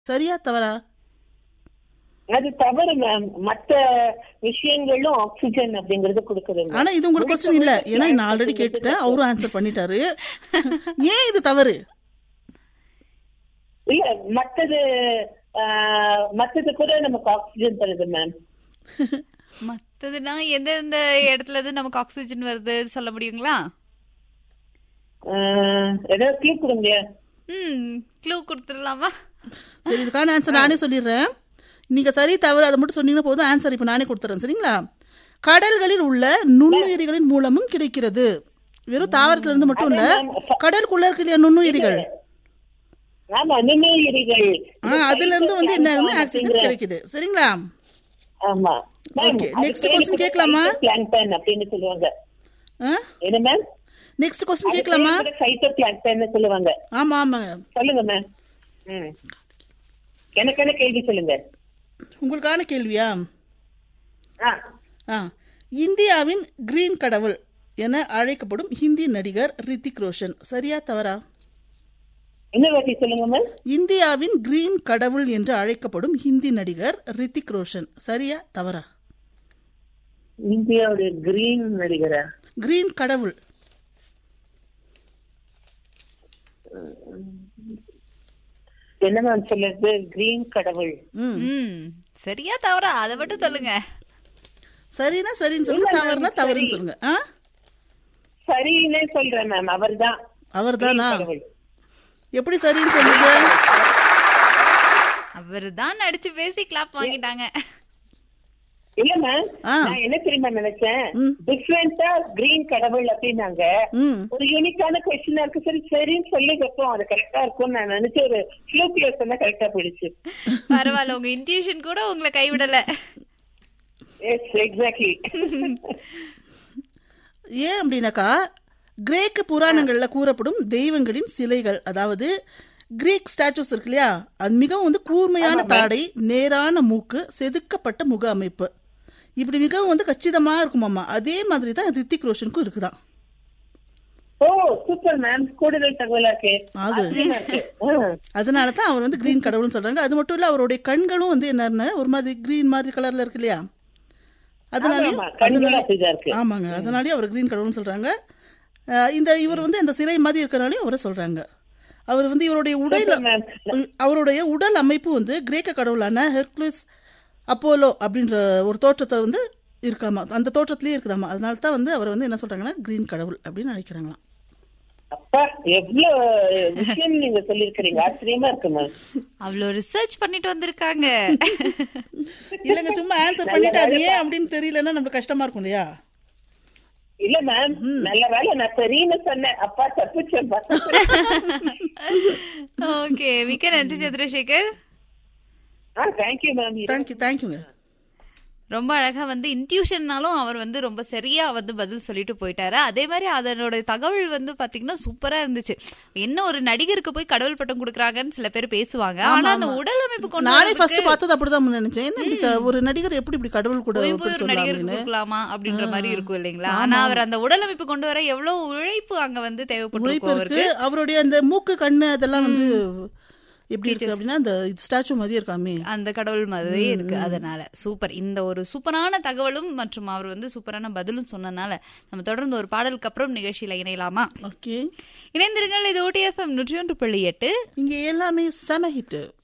சரியா தவறா அது தவறு மேம் மத்த விஷயங்களும் ஆக்சிஜன் அப்படிங்கறது கொடுக்குதுங்க ஆனா இது உங்களுக்கு கொஸ்டின் இல்ல ஏன்னா நான் ஆல்ரெடி கேட்டுட்டேன் அவரும் ஆன்சர் பண்ணிட்டாரு ஏன் இது தவறு இல்ல மத்தது ஆஹ், மத்தது கூட நமக்கு ஆக்சிஜன் தருது மேம் மத்ததுன்னா எந்தெந்த இடத்துல இருந்து நமக்கு ஆக்சிஜன் வருது சொல்ல முடியுங்களா ஏதாவது கிளீ கொடுங்க ம் க்ளூ கொடுத்துடலாமா சரி இதுக்கான ஆன்சர் நானே சொல்லிடுறேன் நீங்க சரி தவறு அதை மட்டும் சொன்னீங்கன்னா போதும் ஆன்சர் இப்போ நானே கொடுத்துறேன் சரிங்களா கடல்களில் உள்ள நுண்ணுயிரிகளின் மூலமும் கிடைக்கிறது வெறும் தாவரத்துல இருந்து மட்டும் இல்ல கடலுக்குள்ள இருக்கு இல்லையா நுண்ணுயிரிகள் ஆமா நுண்ணுயிரிகள் ஆ, அதுல இருந்து வந்து என்ன வந்து ஆக்சிஜன் கிடைக்குது சரிங்களா ஆமா Okay, next question கேட்கலாமா? பிளாங்டன் அப்படின்னு சொல்லுவாங்க ஆ என்ன மேம் நெக்ஸ்ட் கொஸ்டின் கேட்கலாமா சைட்டோ பிளாங்டன் சொல்லுவாங்க ஆமா ஆமாங்க சொல்லுங்க மேம் ம் எனக்கு என்ன கேள்வி சொல்லுங்க உங்களுக்கான கேள்வியா ஆ ஆ இந்தியாவின் கிரீன் கடவுள் என அழைக்கப்படும் ஹிந்தி நடிகர் ரித்திக் ரோஷன் சரியா தவறா இன்னொரு வாட்டி சொல்லுங்க மேம் இந்தியாவின் கிரீன் கடவுள் என்று அழைக்கப்படும் ஹிந்தி நடிகர் ரித்திக் ரோஷன் சரியா தவறா இந்தியாவுடைய கிரீன் நடிகரா கிரீன் கடவுள் என்ன மேம் சொல்லுறது கிரீன் கடவுள் ம் ம் சரியா தவறா அதை மட்டும் சொல்லுங்க சரினா சரின்னு சொல்லுங்க தவறுனா தவறுன்னு சொல்லுங்க ஆ சரின்னே சொல்றேன் மேம் அவர்தான் அவர்தானா கடவுள் எப்படி சரின்னு சொல்லுங்க அவர் தான் நடிச்சு பேசி கிளாப் வாங்கிட்டாங்க இல்ல மேம் ஆ. நான் என்ன தெரியுமா நினைச்சேன் ம். டிஃப்ரெண்டா கிரீன் கடவுள் அப்படின்னாங்க ம் ஒரு யூனிக்கான கொஸ்டினா இருக்கு சரி சரின்னு சொல்லி வைப்போம் அது கரெக்டா இருக்கும்னு நான் நினைச்ச ஒரு ஃபிளூக்ல சொன்னா கரெக்டா போயிடுச்சு பரவாயில்ல உங்க இன்ட்யூஷன் கூட உங்களை கைவிடல எஸ் எக்ஸாக்ட்லி ஏன் அப்படின்னாக்கா கிரேக்க புராணங்கள்ல கூறப்படும் தெய்வங்களின் சிலைகள் அதாவது கிரீக் ஸ்டாச்சுஸ் இருக்கு இல்லையா அது மிகவும் வந்து கூர்மையான தாடை நேரான மூக்கு செதுக்கப்பட்ட முக அமைப்பு இப்படி மிகவும் வந்து கச்சிதமா இருக்குமாமா அதே மாதிரி தான் ரித்திக் ரோஷனுக்கும் இருக்குதான் ஓ சூப்பர் மேம் கூடுதல் தகவலா இருக்கு அது ஆச்சரியமா இருக்கு. ஆ. அதனால தான் அவர் வந்து கிரீன் கடவுள்னு சொல்றாங்க அது மட்டும் இல்ல அவருடைய கண்களும் வந்து என்னன்னு ஒரு மாதிரி கிரீன் மாதிரி கலர்ல இருக்கு இல்லையா அதனாலயும் ஆமா, கண்கள் அப்படிதான் இருக்கு ஆமாங்க அதனாலயும் அவர் கிரீன் கடவுள்னு சொல்றாங்க அஹ் இந்த இவர் வந்து அந்த சிலை மாதிரி இருக்கிறனாலையும் அவரை சொல்றாங்க அவர் வந்து இவருடைய உடல் மேம் அவருடைய உடல் அமைப்பு வந்து கிரேக்க கடவுளான ஹெர்குலிஸ் அப்போலோ அப்படின்ற ஒரு தோற்றத்தை வந்து இருக்காமா அந்த தோற்றத்திலேயே இருக்குதாமா அதனால தான் வந்து அவர் வந்து என்ன சொல்றாங்கன்னா கிரீன் கடவுள் அப்படின்னு நினைக்கிறாங்களாம் அப்பா எவ்வளவு விஷயம் நீங்க சொல்லிருக்கிறீங்க ஆச்சரியமா இருக்கு மேம் அவ்வளோ ரிசர்ச் பண்ணிட்டு வந்திருக்காங்க இல்லைங்க சும்மா ஆன்சர் பண்ணிட்டு அது ஏன் அப்படின்னு தெரியலன்னா நம்மளுக்கு கஷ்டமா இருக்கும் இல்லையா இல்ல மேம் நல்ல வேலை நான் சரின்னு சொன்னேன் அப்பா தப்பிச்சேன் ஓகே மிக்க நன்றி சந்திரசேகர் ஆ தேங்க்யூ மேம் தேங்க்யூ தேங்க்யூங்க ரொம்ப அழகா வந்து இன்ட்யூஷன்னாலும் அவர் வந்து ரொம்ப சரியா வந்து பதில் சொல்லிட்டு போயிட்டாரு அதே மாதிரி அதனோட தகவல் வந்து பாத்தீங்கன்னா சூப்பரா இருந்துச்சு என்ன ஒரு நடிகருக்கு போய் கடவுள் பட்டம் கொடுக்குறாங்கன்னு சில பேர் பேசுவாங்க ஆனா அந்த உடல் அமைப்பு கொண்டு நானே வரதுக்கு ஃபர்ஸ்ட் பார்த்தது அப்படிதான் நினைச்சேன் என்ன இப்படி க- ஒரு நடிகர் எப்படி இப்படி கடவுள் கூட போய் ஒருத்தர் போய் ஒரு சொல்லலாம் நடிகருக்கு அப்படின்னு கொடுக்கலாமா அப்படின்ற மாதிரி இருக்கும் இல்லைங்களா ஆனா அவர் அந்த உடல் அமைப்பு கொண்டு வர எவ்வளவு உழைப்பு அங்க வந்து உழைப்பு தேவைப்பட்டிருக்கும் இருக்கு அவருக்கு அவருடைய அந்த மூக்கு கண்ணு அதெல்லாம் வந்து எப்படி இருக்கு அப்படின்னா அந்த ஸ்டாச்சு மாதிரி இருக்காமே அந்த கடவுள் மாதிரியே இருக்கு அதனால சூப்பர் இந்த ஒரு சூப்பரான தகவலும் மற்றும் அவர் வந்து சூப்பரான பதிலும் சொன்னனால நம்ம தொடர்ந்து ஒரு பாடலுக்கு அப்புறம் நிகழ்ச்சியில இணையலாமா ஓகே இணைந்திருங்கள் இது ஓடிஎஃப்எம் நூற்றி ஒன்று புள்ளி எட்டு இங்க எல்லாமே செம ஹிட்